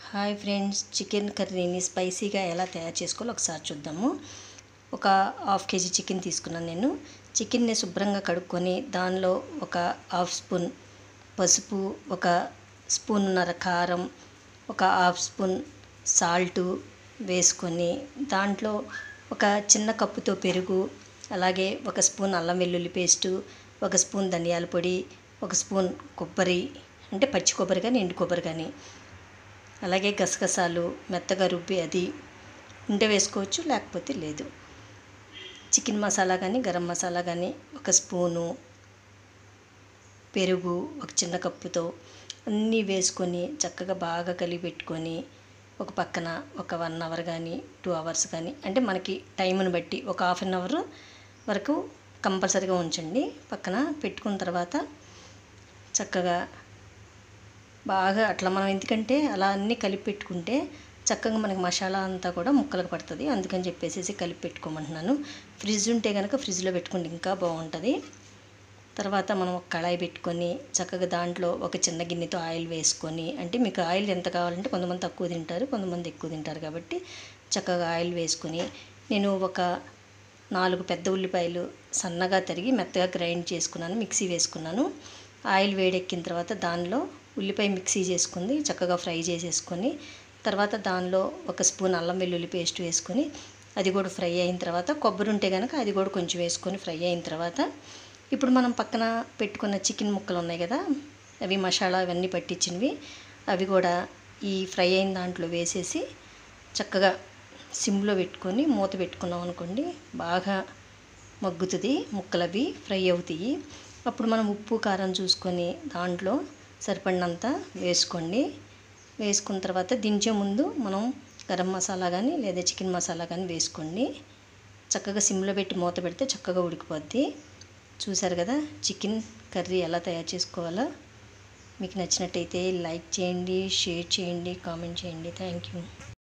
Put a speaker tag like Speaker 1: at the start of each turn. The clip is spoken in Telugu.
Speaker 1: హాయ్ ఫ్రెండ్స్ చికెన్ కర్రీని స్పైసీగా ఎలా తయారు చేసుకోవాలో ఒకసారి చూద్దాము ఒక హాఫ్ కేజీ చికెన్ తీసుకున్నాను నేను చికెన్ని శుభ్రంగా కడుక్కొని దానిలో ఒక హాఫ్ స్పూన్ పసుపు ఒక స్పూన్నర కారం ఒక హాఫ్ స్పూన్ సాల్టు వేసుకొని దాంట్లో ఒక చిన్న కప్పుతో పెరుగు అలాగే ఒక స్పూన్ అల్లం వెల్లుల్లి పేస్టు ఒక స్పూన్ ధనియాల పొడి ఒక స్పూన్ కొబ్బరి అంటే పచ్చి కొబ్బరి కానీ ఎండు కొబ్బరి కానీ అలాగే గసగసాలు మెత్తగా రుబ్బి అది ఉంటే వేసుకోవచ్చు లేకపోతే లేదు చికెన్ మసాలా కానీ గరం మసాలా కానీ ఒక స్పూను పెరుగు ఒక చిన్న కప్పుతో అన్నీ వేసుకొని చక్కగా బాగా కలిపి పెట్టుకొని ఒక పక్కన ఒక వన్ అవర్ కానీ టూ అవర్స్ కానీ అంటే మనకి టైంని బట్టి ఒక హాఫ్ అన్ అవర్ వరకు కంపల్సరీగా ఉంచండి పక్కన పెట్టుకున్న తర్వాత చక్కగా బాగా అట్లా మనం ఎందుకంటే అలా అన్నీ కలిపి పెట్టుకుంటే చక్కగా మనకి మసాలా అంతా కూడా ముక్కలకు పడుతుంది అందుకని చెప్పేసి కలిపి పెట్టుకోమంటున్నాను ఫ్రిడ్జ్ ఉంటే కనుక ఫ్రిడ్జ్లో పెట్టుకుంటే ఇంకా బాగుంటుంది తర్వాత మనం ఒక కళాయి పెట్టుకొని చక్కగా దాంట్లో ఒక చిన్న గిన్నెతో ఆయిల్ వేసుకొని అంటే మీకు ఆయిల్ ఎంత కావాలంటే కొంతమంది తక్కువ తింటారు కొంతమంది ఎక్కువ తింటారు కాబట్టి చక్కగా ఆయిల్ వేసుకొని నేను ఒక నాలుగు పెద్ద ఉల్లిపాయలు సన్నగా తరిగి మెత్తగా గ్రైండ్ చేసుకున్నాను మిక్సీ వేసుకున్నాను ఆయిల్ వేడెక్కిన తర్వాత దానిలో ఉల్లిపాయ మిక్సీ చేసుకుంది చక్కగా ఫ్రై చేసేసుకొని తర్వాత దానిలో ఒక స్పూన్ అల్లం వెల్లుల్లి పేస్ట్ వేసుకొని అది కూడా ఫ్రై అయిన తర్వాత కొబ్బరి ఉంటే కనుక అది కూడా కొంచెం వేసుకొని ఫ్రై అయిన తర్వాత ఇప్పుడు మనం పక్కన పెట్టుకున్న చికెన్ ముక్కలు ఉన్నాయి కదా అవి మసాలా అవన్నీ పట్టించినవి అవి కూడా ఈ ఫ్రై అయిన దాంట్లో వేసేసి చక్కగా సిమ్లో పెట్టుకొని మూత పెట్టుకున్నాం అనుకోండి బాగా మగ్గుతుంది ముక్కలు అవి ఫ్రై అవుతాయి అప్పుడు మనం ఉప్పు కారం చూసుకొని దాంట్లో సరిపడినంత వేసుకోండి వేసుకున్న తర్వాత దించే ముందు మనం గరం మసాలా కానీ లేదా చికెన్ మసాలా కానీ వేసుకోండి చక్కగా సిమ్లో పెట్టి మూత పెడితే చక్కగా ఉడికిపోద్ది చూసారు కదా చికెన్ కర్రీ ఎలా తయారు చేసుకోవాలో మీకు నచ్చినట్టయితే లైక్ చేయండి షేర్ చేయండి కామెంట్ చేయండి థ్యాంక్ యూ